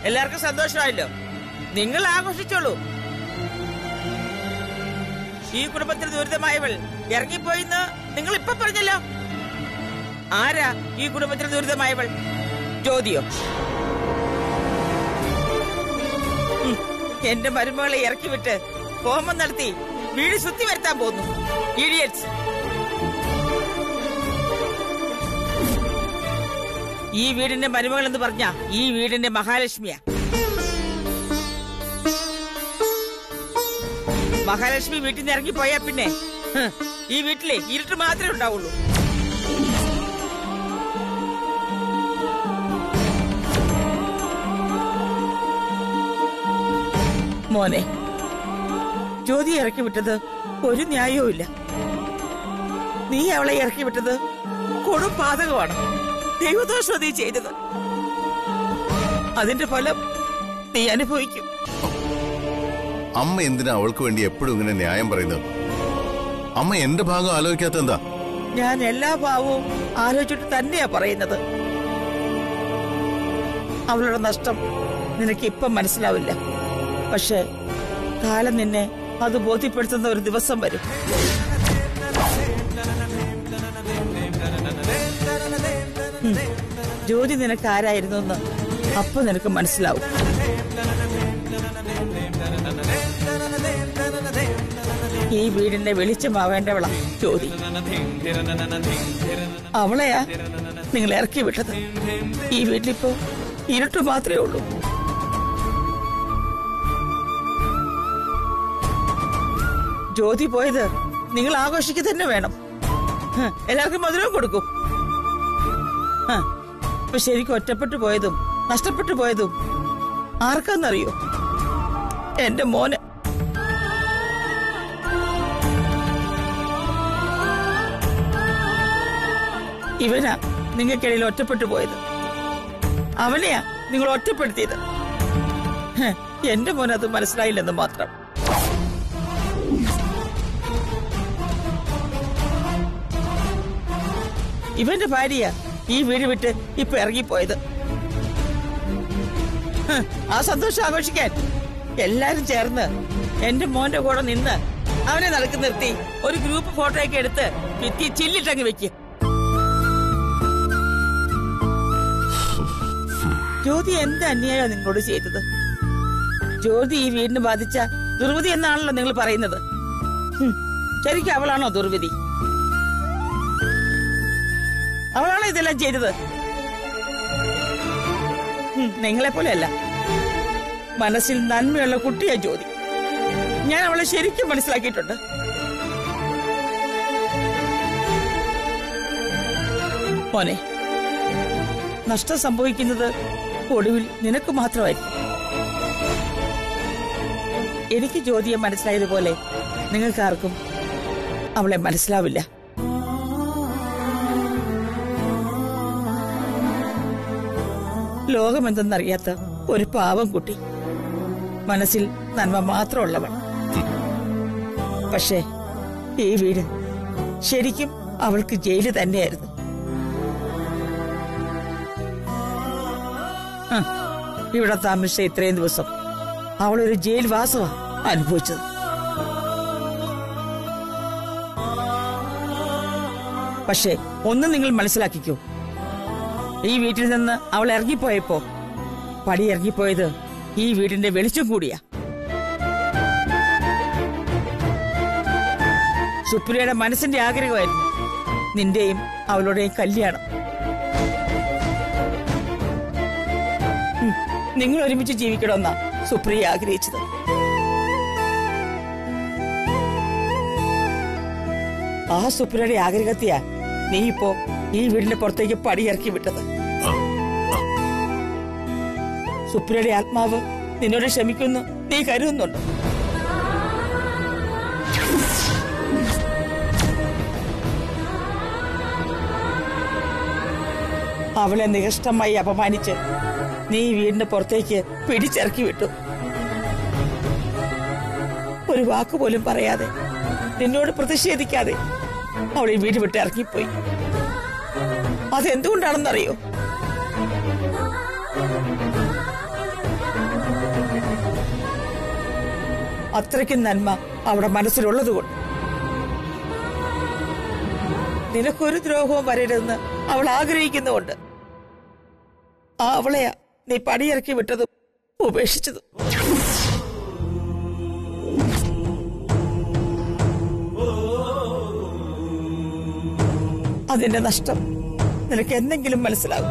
എല്ലാവർക്കും സന്തോഷമായല്ലോ നിങ്ങൾ ആഘോഷിച്ചോളൂ ഈ കുടുംബത്തിൽ ദുരിതമായവൾ ഇറങ്ങിപ്പോയിന്ന് നിങ്ങൾ ഇപ്പൊ പറഞ്ഞല്ലോ ആരാ ഈ കുടുംബത്തിൽ ദുരിതമായവൾ ജ്യോതിയോ ഉം, എന്റെ മരുമകളെ ഇറക്കി വിട്ട് ഹോമം നടത്തി വീട് ശുദ്ധി വരുത്താൻ പോകുന്നു ഇഡിയറ്റ്സ് ഈ വീടിന്റെ മരുമകൾ എന്ന് പറഞ്ഞ ഈ വീടിന്റെ മഹാലക്ഷ്മിയാ മഹാലക്ഷ്മി വീട്ടിൽ നിന്ന് ഇറങ്ങി പോയാ പിന്നെ ഹ്, ഈ വീട്ടിലെ ഇരുട്ട് മാത്രമേ ഉണ്ടാവുള്ളൂ മോനെ ജ്യോതി ഇറക്കി വിട്ടത് ഒരു ന്യായവും ഇല്ല നീ അവളെ ഇറക്കി വിട്ടത് കൊടും പാതകമാണ് ദൈവദോഷം നീ ചെയ്തത് അതിന്റെ ഫലം നീ അനുഭവിക്കും അമ്മ എന്തിനാ അവൾക്ക് വേണ്ടി എപ്പോഴും ഇങ്ങനെ ന്യായം പറയുന്നത് അമ്മ എന്റെ ഭാഗം ആലോചിക്കാത്ത എന്താ ഞാൻ എല്ലാ ഭാവവും ആലോചിച്ചിട്ട് തന്നെയാ പറയുന്നത് അവളുടെ നഷ്ടം നിനക്ക് ഇപ്പം മനസ്സിലാവില്ല പക്ഷെ കാലം നിന്നെ അത് ബോധ്യപ്പെടുത്തുന്ന ഒരു ദിവസം വരും ഉം. ജ്യോതി നിനക്ക് ആരായിരുന്നു എന്ന് അപ്പൊ നിനക്ക് മനസ്സിലാവും ഈ വീടിന്റെ വെളിച്ചമാവേണ്ടവളാ ജ്യോതി അവളെയാ നിങ്ങൾ ഇറക്കി വിട്ടത് ഈ വീട്ടിലിപ്പോ ഇരുട്ട് മാത്രമേ ഉള്ളൂ ജ്യോതി പോയത് നിങ്ങൾ ആഘോഷിക്കുക തന്നെ വേണം ഹ്, എല്ലാവർക്കും മധുരവും കൊടുക്കും ഹ്, ഇപ്പൊ ശരിക്കും ഒറ്റപ്പെട്ടു പോയതും നഷ്ടപ്പെട്ടു പോയതും ആർക്കാന്നറിയോ എന്റെ മോന് ഇവനാ നിങ്ങൾക്കിടയിൽ ഒറ്റപ്പെട്ടു പോയത് അവനെയാ നിങ്ങൾ ഒറ്റപ്പെടുത്തിയത് ഹ്, എന്റെ മോൻ അത് മനസ്സിലായില്ലെന്ന് മാത്രം ഇവന്റെ ഭാര്യ ഈ വീട് വിട്ട് ഇപ്പൊ ഇറങ്ങിപ്പോയത് ഹ്, ആ സന്തോഷം ആഘോഷിക്കാൻ എല്ലാരും ചേർന്ന് എന്റെ മോന്റെ കൂടെ നിന്ന് അവനെ നടക്കി നിർത്തി ഒരു ഗ്രൂപ്പ് ഫോട്ടോയൊക്കെ എടുത്ത് ഭിത്തി ചില്ലിട്ടങ്ങ് വെക്കുക ജ്യോതി എന്ത് അന്യായം നിങ്ങളോട് ചെയ്തത് ജ്യോതി ഈ വീടിന് ബാധിച്ച ദുർവിധി എന്നാണല്ലോ നിങ്ങൾ പറയുന്നത് ഹും, ശരിക്കും അവളാണോ ദുർവിധി അവളാണോ ഇതെല്ലാം ചെയ്തത് ഹും, നിങ്ങളെ പോലെയല്ല മനസ്സിൽ നന്മയുള്ള കുട്ടിയാ ജ്യോതി ഞാൻ അവളെ ശരിക്കും മനസ്സിലാക്കിയിട്ടുണ്ട് മോനെ നഷ്ടം സംഭവിക്കുന്നത് ഒടുവിൽ നിനക്ക് മാത്രമായിരിക്കും എനിക്ക് ജ്യോതിയെ മനസ്സിലായതുപോലെ നിങ്ങൾക്കാർക്കും അവളെ മനസ്സിലാവില്ല ലോകമെന്തെന്നറിയാത്ത ഒരു പാവം കുട്ടി മനസ്സിൽ നന്മ മാത്രമുള്ളവൾ പക്ഷേ ഈ വീട് ശരിക്കും അവൾക്ക് ജയില് തന്നെയായിരുന്നു ഹ്, ഇവിടെ താമസിച്ച ഇത്രയും ദിവസം അവളൊരു ജയിൽ വാസവ അനുഭവിച്ചത് പക്ഷേ ഒന്ന് നിങ്ങൾ മനസ്സിലാക്കിക്കൂ ഈ വീട്ടിൽ നിന്ന് അവൾ ഇറങ്ങിപ്പോയപ്പോ പടി ഇറങ്ങിപ്പോയത് ഈ വീടിന്റെ വെളിച്ചം കൂടിയാ സുപ്രിയയുടെ മനസ്സിന്റെ ആഗ്രഹമായിരുന്നു നിന്റെയും അവളുടെയും കല്യാണം ഉം, നിങ്ങൾ ഒരുമിച്ച് ജീവിക്കണമെന്നാ സുപ്രിയ ആഗ്രഹിച്ചത് ആ സുപ്രിയയുടെ ആഗ്രഹത്തെയാ നീ ഇപ്പോ ഈ വീടിന്റെ പുറത്തേക്ക് പടിയിറക്കി വിട്ടത് സുപ്രിയയുടെ ആത്മാവ് നിന്നോട് ക്ഷമിക്കുന്നു നീ കരുതുന്നുണ്ടോ അവളെ നികഷ്ടമായി അപമാനിച്ച് നീ ഈ വീടിന്റെ പുറത്തേക്ക് പിടിച്ചിറക്കി വിട്ടു ഒരു വാക്ക് പോലും പറയാതെ നിന്നോട് പ്രതിഷേധിക്കാതെ അവൾ ഈ വീട് വിട്ട് ഇറങ്ങിപ്പോയി അതെന്തുകൊണ്ടാണെന്നറിയോ അത്രയ്ക്കും നന്മ അവിടെ മനസ്സിലുള്ളതുകൊണ്ട് നിനക്കൊരു ദ്രോഹവും വരരുതെന്ന് അവൾ ആഗ്രഹിക്കുന്നുണ്ട് ആ അവളെയാ നീ പടിയിറക്കി വിട്ടതും ഉപേക്ഷിച്ചതും അതിന്റെ നഷ്ടം നിനക്ക് എന്തെങ്കിലും മനസ്സിലാകും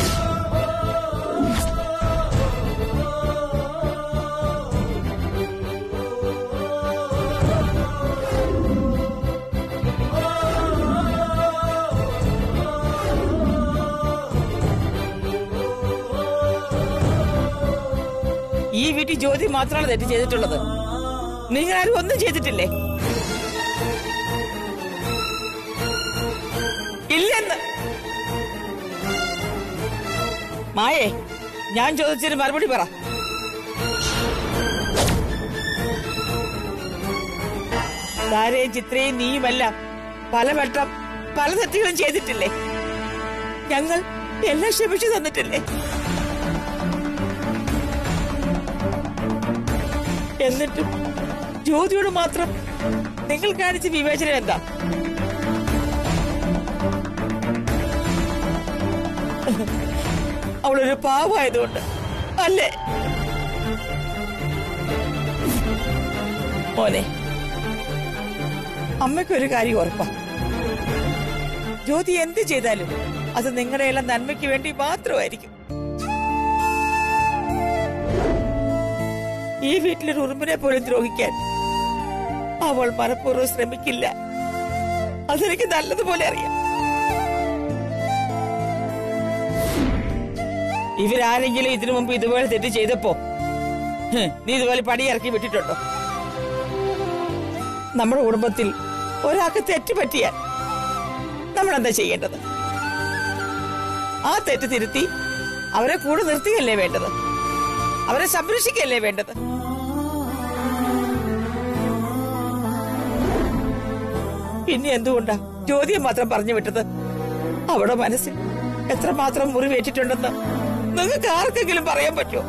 ഈ വീട്ടിൽ ജ്യോതി മാത്രമാണ് തെറ്റ് ചെയ്തിട്ടുള്ളത് നിങ്ങൾ ആരും ഒന്നും ചെയ്തിട്ടില്ലേ ഇല്ലെന്ന് മായേ ഞാൻ ചോദിച്ചൊരു മറുപടി പറ താരയും ചിത്രയും നീയുമെല്ലാം പലവട്ടം പല തെറ്റുകളും ചെയ്തിട്ടില്ലേ ഞങ്ങൾ എല്ലാം ക്ഷമിച്ചു തന്നിട്ടില്ലേ എന്നിട്ടും ജ്യോതിയോട് മാത്രം നിങ്ങൾ കാണിച്ച വിവേചനം എന്താ അവളൊരു പാവമായതുകൊണ്ട് അല്ലേ മോനെ അമ്മയ്ക്കൊരു കാര്യം ഉറപ്പാ ജ്യോതി എന്ത് ചെയ്താലും അത് നിങ്ങളുടെ എല്ലാം നന്മയ്ക്ക് വേണ്ടി മാത്രമായിരിക്കും ഈ വീട്ടിലൊരു ഉറുമ്പിനെ പോലും ദ്രോഹിക്കാൻ അവൾ മനഃപൂർവ്വം ശ്രമിക്കില്ല അതെനിക്ക് നല്ലതുപോലെ അറിയാം ഇവരാരെങ്കിലും ഇതിനു മുമ്പ് ഇതുപോലെ തെറ്റ് ചെയ്തപ്പോ ഹ്, നീ ഇതുപോലെ പടിയിറക്കി വിട്ടിട്ടുണ്ടോ നമ്മുടെ കുടുംബത്തിൽ ഒരാൾക്ക് തെറ്റ് പറ്റിയാൽ നമ്മൾ എന്താ ചെയ്യേണ്ടത് ആ തെറ്റ് തിരുത്തി അവരെ കൂടെ നിർത്തുകയല്ലേ വേണ്ടത് അവരെ സംരക്ഷിക്കുകയല്ലേ വേണ്ടത് പിന്നെ എന്തുകൊണ്ടാ ജ്യോതിയെ മാത്രം പറഞ്ഞു വിട്ടത് അവിടെ മനസ്സിൽ എത്രമാത്രം മുറിവേറ്റിട്ടുണ്ടെന്ന് നിങ്ങൾക്ക് ആർക്കെങ്കിലും പറയാൻ പറ്റുമോ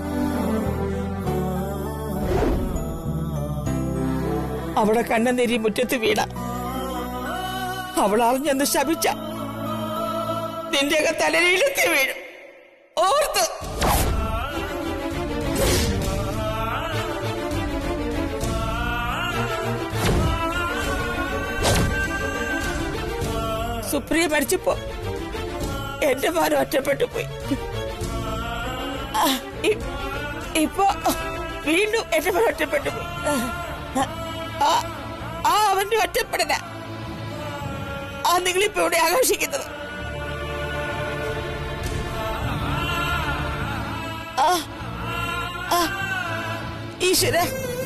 അവിടെ കണ്ണുനീരി മുറ്റത്ത് വീണ അവൾ അറിഞ്ഞെന്ന് ശപിച്ച നിന്റെയൊക്കെ തലയിലെത്തി വീഴും ഓർത്ത് സുപ്രിയ മരിച്ചപ്പോ എന്റെ മാനം ഒറ്റപ്പെട്ടു പോയി ആ, ഇ- ഇപ്പൊ വീണ്ടും എന്റെ മാനം ഒറ്റപ്പെട്ടു പോയി ആ ആ അവന്റെ ഒറ്റപ്പെടല ആ നിങ്ങളിപ്പോ ഇവിടെ ആഘോഷിക്കുന്നത് ആ ആ ഈശ്വര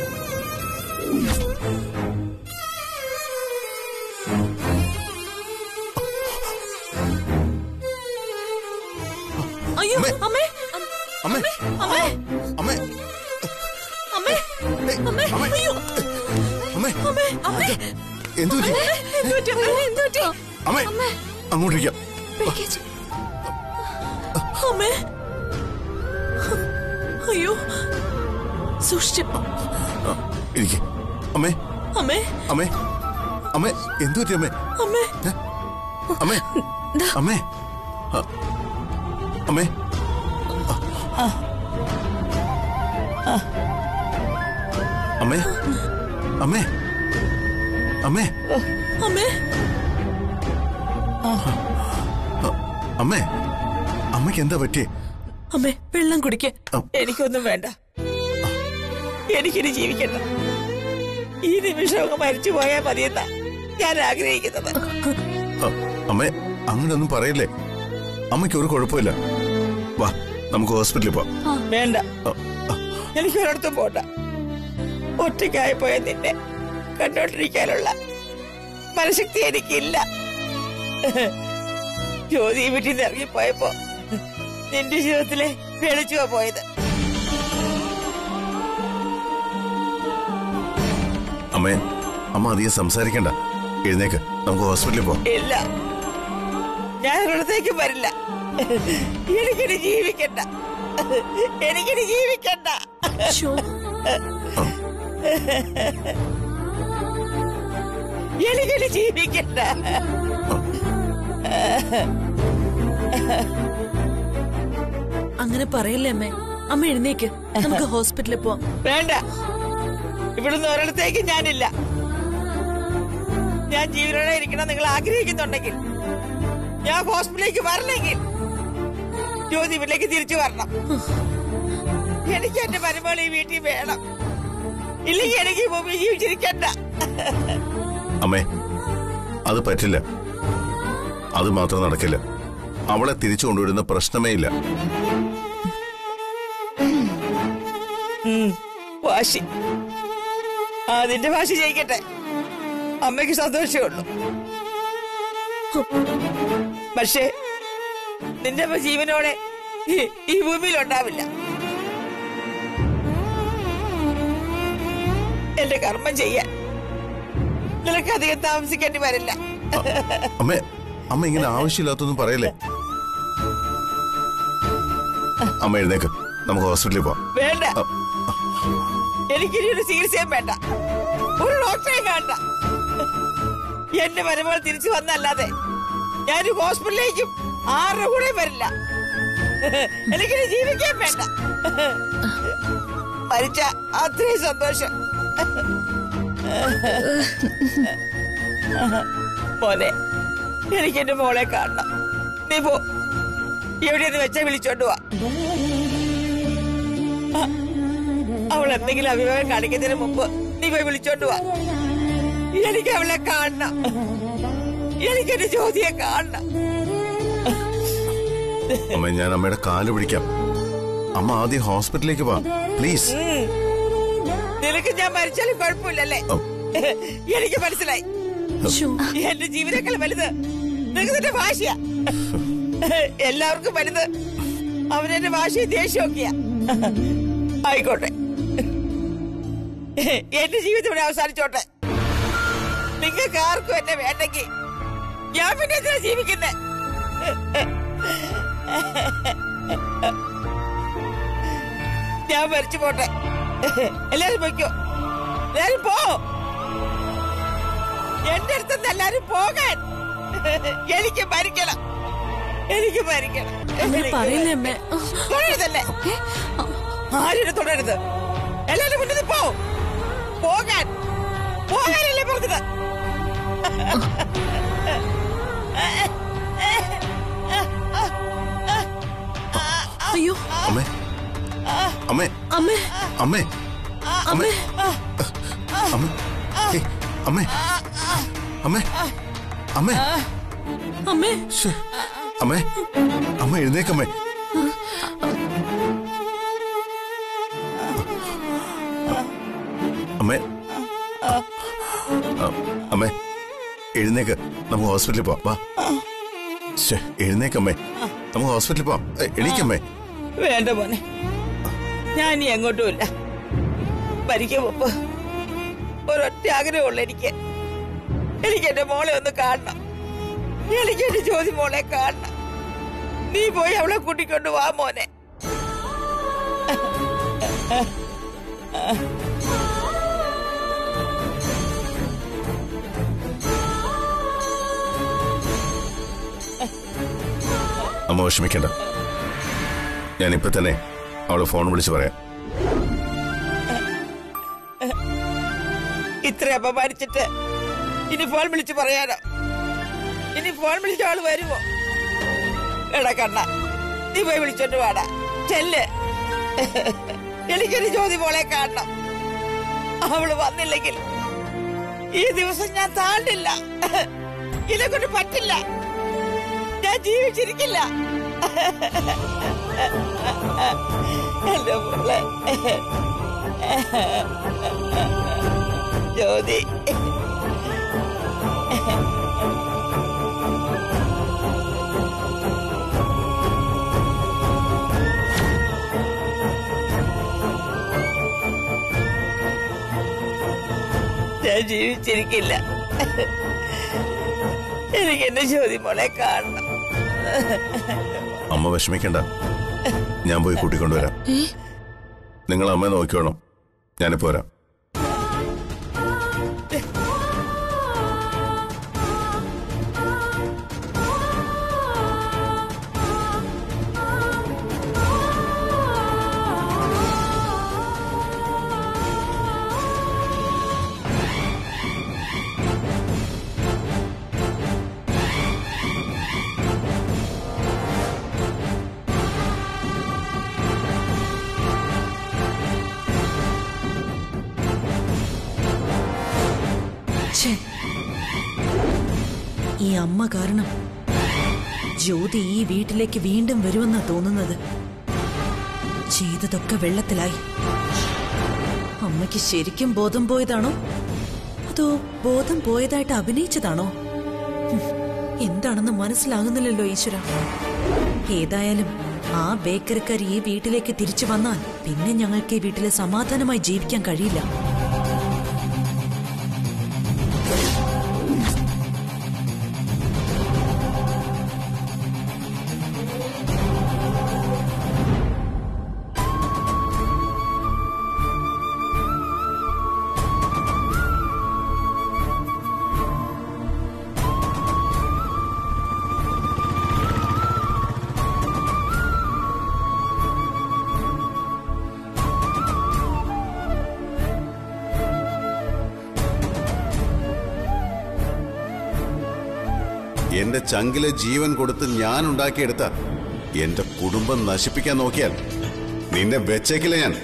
അയ്യോ അമ്മേ. അമ്മേ അമ്മേ അമ്മേ അമ്മേ അമ്മേ ഏയ്, അമ്മേ അമ്മേ. അയ്യോ അമ്മേ അമ്മേ അമ്മേ എന്തു പറ്റി എന്ത് പറ്റി അമ്മേ എന്ത് പറ്റി അമ്മേ അമ്മേ അങ്ങോട്ടിരിക്കാം പേടിച്ചു അമ്മേ അയ്യോ സൂക്ഷിച്ചു ആ, ഇരിക്ക് അമ്മേ അമ്മേ അമ്മേ അമ്മേ എന്തു പറ്റി അമ്മേ അമ്മേ ഏ? അമ്മേ ദാ. അമ്മേ ആ, അമ്മേ അമ്മേ അമ്മേ അമ്മേ അമ്മേ അമ്മേ അമ്മയ്ക്ക് എന്താ പറ്റിയേ അമ്മേ വെള്ളം കുടിക്കേ എനിക്കൊന്നും വേണ്ട എനിക്കിനി ജീവിക്കണ്ട ഈ നിമിഷം അങ്ങ് മരിച്ചു പോയാൽ മതിയെന്നാ ഞാൻ ആഗ്രഹിക്കുന്നത് ആ, അമ്മേ അങ്ങനെയൊന്നും പറയല്ലേ അമ്മയ്ക്ക് ഒരു കുഴപ്പമില്ല വാ നമുക്ക് ഹോസ്പിറ്റലിൽ പോവാം വേണ്ട ആ, ആ, എനിക്ക് ഒരിടത്തും പോണ്ട ഒറ്റയ്ക്കായി പോയ നിന്നെ കണ്ടോണ്ടിരിക്കാനുള്ള മനഃശക്തി എനിക്കില്ല ജ്യോതി വീട്ടിൽ നിന്ന് ഇറങ്ങിപ്പോയപ്പോ നിന്റെ ജീവിതത്തിലെ വെളിച്ചുവാ പോയത് അമ്മേ അമ്മ അധികം സംസാരിക്കണ്ട എഴുന്നേക്ക് നമുക്ക് ഹോസ്പിറ്റലിൽ പോവാം ഇല്ല ഞാൻ ഒരിടത്തേക്ക് വരില്ല എനിക്കിനി ജീവിക്കണ്ട എനിക്കിനി ജീവിക്കണ്ട ശോ. എനിക്കിനി ജീവിക്കണ്ട അങ്ങനെ പറയല്ലേ അമ്മേ അമ്മ എഴുന്നേക്ക് നമുക്ക് ഹോസ്പിറ്റലിൽ പോവാം വേണ്ട ഇവിടുന്ന് ഒരിടത്തേക്ക് ഞാനില്ല ഞാൻ ജീവനോടെ ഇരിക്കണം നിങ്ങൾ ആഗ്രഹിക്കുന്നുണ്ടെങ്കിൽ ഞാൻ ഹോസ്പിറ്റലിലേക്ക് വരണമെങ്കിൽ ജ്യോതി വീട്ടിലേക്ക് തിരിച്ചു വരണം എനിക്ക് എന്റെ മരുമകൾ ഈ വീട്ടിൽ വേണം ഇല്ലെങ്കിൽ എനിക്ക് ഈ ഭൂമി ജീവിച്ചിരിക്കണ്ട അമ്മേ അത് പറ്റില്ല അത് മാത്രം നടക്കില്ല അവളെ തിരിച്ചു കൊണ്ടുവരുന്ന പ്രശ്നമേ ഇല്ല ഉം, വാശി അതിന്റെ വാശി ജയിക്കട്ടെ അമ്മയ്ക്ക് സന്തോഷമേ ഉള്ളൂ പക്ഷേ നിന്റെ അമ്മ ജീവനോടെ ഈ- ഈ ഭൂമിയിൽ ഉണ്ടാവില്ല എന്റെ കർമ്മം ചെയ്യാൻ നിനക്ക് അധികം താമസിക്കേണ്ടി വരില്ല അമ്മേ അമ്മ ഇങ്ങനെ ആവശ്യമില്ലാത്തൊന്നും പറയല്ലേ അമ്മ എഴുന്നേക്ക് നമുക്ക് ഹോസ്പിറ്റലിൽ പോവാം വേണ്ട എനിക്കിനി ഒരു ചികിത്സയും വേണ്ട ഒരു ഡോക്ടറെയും വേണ്ട എന്റെ മരുമകൾ തിരിച്ചു വന്നല്ലാതെ ഞാൻ ഹോസ്പിറ്റലിലേക്കും ആരുടെ കൂടെ വരില്ല എനിക്കിനി ജീവിക്കാൻ വേണ്ട മരിച്ച അത്രയും സന്തോഷം മോനെ എനിക്ക് എന്റെ മോളെ കാണണം നീ പോ എവിടെയെന്ന് വെച്ചാ വിളിച്ചോണ്ട് വാ അവൾ എന്തെങ്കിലും അഭിപ്രായം കാണിക്കുന്നതിന് മുമ്പ് നീ പോയി വിളിച്ചോണ്ട് വാ എനിക്ക് അവളെ കാണണം എനിക്ക് എന്റെ ജ്യോതിയെ കാണണം അമ്മ ഞാൻ അമ്മയുടെ കാല് പിടിക്കാം അമ്മ ആദ്യം ഹോസ്പിറ്റലിലേക്ക് പോവാം പ്ലീസ് ഉം. നിനക്ക് ഞാൻ മരിച്ചാലും കുഴപ്പമില്ലല്ലേ ഓ. എനിക്ക് മനസ്സിലായി ശ്ശോ, എന്റെ ജീവനേക്കാൾ വലുത് നിനക്ക് നിന്റെ ഭാഷയാ എല്ലാവർക്കും വലുത് അവനെന്റെ ഭാഷയും ദേഷ്യമൊക്കെയാ ആയിക്കോട്ടെ എന്റെ ജീവിതം ഇവിടെ അവസാനിച്ചോട്ടെ നിങ്ങൾക്ക് ആർക്കും എന്നെ വേണ്ടെങ്കിൽ ഞാൻ പിന്നെ എന്തിനാ ജീവിക്കുന്നേ ഞാൻ മരിച്ചു പോട്ടെ എല്ലാരും പൊയ്ക്കോ എല്ലാരും പോ എന്റെ അടുത്തുനിന്ന് എല്ലാരും പോകാൻ എനിക്ക് മരിക്കണം എനിക്ക് മരിക്കണം അങ്ങനെ എനിക്ക് പറയില്ലേ അമ്മേ തൊടരുതല്ലേ ആരും തുടരുത് എല്ലാരും മുന്നിൽ പോ പോകാൻ പോകാനല്ലേ പറഞ്ഞത് അയ്യോ അമ്മേ അമ്മേ അമ്മേ അമ്മേ അമ്മേ അമ്മേ ഏയ്, അമ്മേ അമ്മേ അമ്മേ അമ്മേ ശ്ശേ. അമ്മേ അമ്മ എഴുന്നേക്കമ്മേ അമ്മേ അ- അമ്മേ എഴുന്നേക്ക് നമുക്ക് ഹോസ്പിറ്റലിൽ പോവാം വാ ശ്ശേ, എഴുന്നേക്കമ്മേ നമുക്ക് ഹോസ്പിറ്റലിൽ പോവാം ഏ, എണീക്കമ്മേ വേണ്ട മോനെ ഞാൻ ഇനി എങ്ങോട്ടുമില്ല മരിക്കും മുമ്പ് ഒരൊറ്റ ആഗ്രഹമുള്ള എനിക്ക് എനിക്ക് എന്റെ മോളെ ഒന്ന് കാണണം എനിക്ക് എന്റെ ജ്യോതി മോളെ കാണണം നീ പോയി അവളെ കൂട്ടിക്കൊണ്ട് വാ മോനെ അമ്മ വിഷമിക്കണ്ട ഞാനിപ്പോ തന്നെ അവളെ ഫോൺ വിളിച്ച് പറയാം ഇത്ര അപമാനിച്ചിട്ട് ഇനി ഫോൺ വിളിച്ച് പറയാനോ ഇനി ഫോൺ വിളിച്ച ആള് വരുമോ എടാ കണ്ണ നീ പോയി വിളിച്ചോണ്ട് വാടാ ചെല്ല് എനിക്കൊരു ജ്യോതി മോളെ കാണണം അവള് വന്നില്ലെങ്കിൽ ഈ ദിവസം ഞാൻ താണ്ടില്ല ഇതെ കൊണ്ട് പറ്റില്ല ഞാൻ ജീവിച്ചിരിക്കില്ല എന്റെ മോളെ ജ്യോതി ഞാൻ ജീവിച്ചിരിക്കില്ല എനിക്ക് എന്റെ ജ്യോതി മോളെ കാണണം അമ്മ വിഷമിക്കണ്ട ഞാൻ പോയി കൂട്ടിക്കൊണ്ടുവരാം നിങ്ങൾ അമ്മയെ നോക്കിക്കോണം ഞാനിപ്പോ വരാം ഛേ. ഈ അമ്മ കാരണം ജ്യോതി ഈ വീട്ടിലേക്ക് വീണ്ടും വരുമെന്നാ തോന്നുന്നത് ചെയ്തതൊക്കെ വെള്ളത്തിലായി അമ്മയ്ക്ക് ശരിക്കും ബോധം പോയതാണോ അതോ ബോധം പോയതായിട്ട് അഭിനയിച്ചതാണോ ഹും, എന്താണെന്ന് മനസ്സിലാകുന്നില്ലല്ലോ ഈശ്വര ഏതായാലും ആ ബേക്കറിക്കാർ ഈ വീട്ടിലേക്ക് തിരിച്ചു വന്നാൽ പിന്നെ ഞങ്ങൾക്ക് ഈ വീട്ടിൽ സമാധാനമായി ജീവിക്കാൻ കഴിയില്ല എന്റെ ചങ്കിലെ ജീവൻ കൊടുത്ത് ഞാൻ ഉണ്ടാക്കിയെടുത്ത എന്റെ കുടുംബം നശിപ്പിക്കാൻ നോക്കിയാൽ നിന്നെ വെച്ചേക്കില്ല ഞാൻ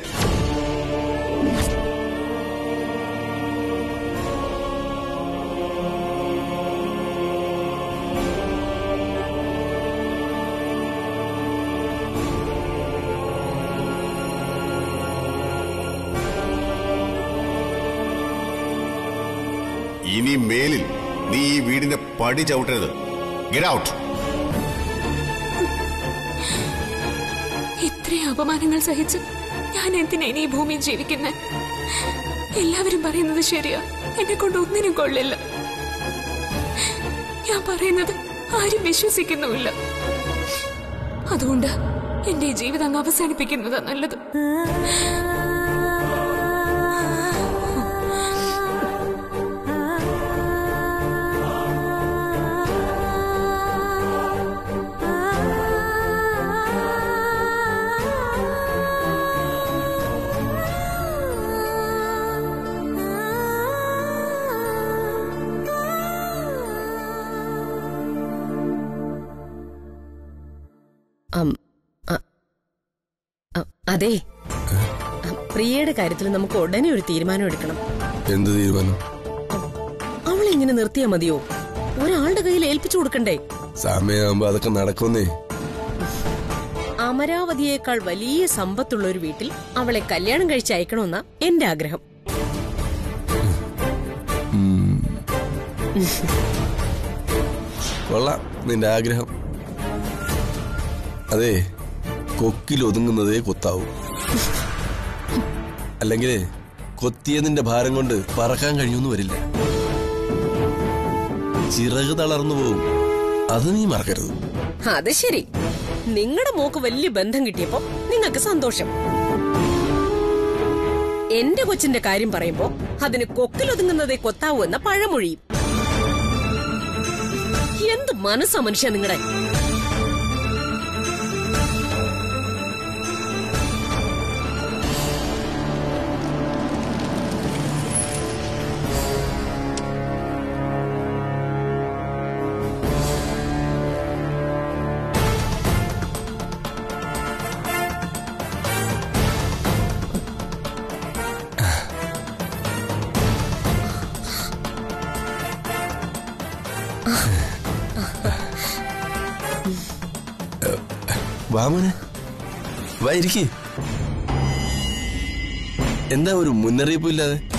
ഇനി മേലിൽ നീ ഈ വീടിന്റെ പടി ചവിട്ടരുത് ഗെറ്റ് ഔട്ട് ഇത്രയും അപമാനങ്ങൾ സഹിച്ച് ഞാൻ എന്തിനാ ഇനി ഈ ഭൂമിയിൽ ജീവിക്കുന്നത് എല്ലാവരും പറയുന്നത് ശരിയാ എന്നെ കൊണ്ട് ഒന്നിനും കൊള്ളില്ല ഞാൻ പറയുന്നത് ആരും വിശ്വസിക്കുന്നുമില്ല അതുകൊണ്ട് എന്റെ ഈ ജീവിതം അങ്ങ് അവസാനിപ്പിക്കുന്നതാ നല്ലത് അം, അ- അ- അതെ പ്രിയയുടെ കാര്യത്തിൽ നമുക്ക് ഉടനെ ഒരു തീരുമാനം എടുക്കണം എന്ത് തീരുമാനം അവളെ ഇങ്ങനെ നിർത്തിയാ മതിയോ ഒരാളുടെ കയ്യിൽ ഏൽപ്പിച്ചു കൊടുക്കണ്ടേ സമയമാകുമ്പോ അതൊക്കെ നടക്കുന്നേ അമരാവതിയേക്കാൾ വലിയ സമ്പത്തുള്ള ഒരു വീട്ടിൽ അവളെ കല്യാണം കഴിച്ച് അയക്കണമെന്നാ എന്റെ ആഗ്രഹം കൊള്ളാം നിന്റെ ആഗ്രഹം അതെ കൊക്കിൽ ഒതുങ്ങുന്നതേ കൊത്താവൂ അല്ലെങ്കിൽ കൊത്തിയതിന്റെ ഭാരം കൊണ്ട് പറക്കാൻ കഴിയുമെന്ന് വരില്ല ചിറക് തളർന്നു പോവും അത് നീ മറക്കരുത് അത് ശരി നിങ്ങളുടെ മോക്ക് വലിയ ബന്ധം കിട്ടിയപ്പോ നിങ്ങൾക്ക് സന്തോഷം എന്റെ കൊച്ചിന്റെ കാര്യം പറയുമ്പോ അതിന് കൊക്കിലൊതുങ്ങുന്നതേ കൊത്താവൂ എന്ന പഴമൊഴിയും എന്ത് മനസ്സാ മനുഷ്യ നിങ്ങളുടെ വാ മോനെ വാ ഇരിക്കേ എന്താ ഒരു മുന്നറിയിപ്പ് ഇല്ലാതെ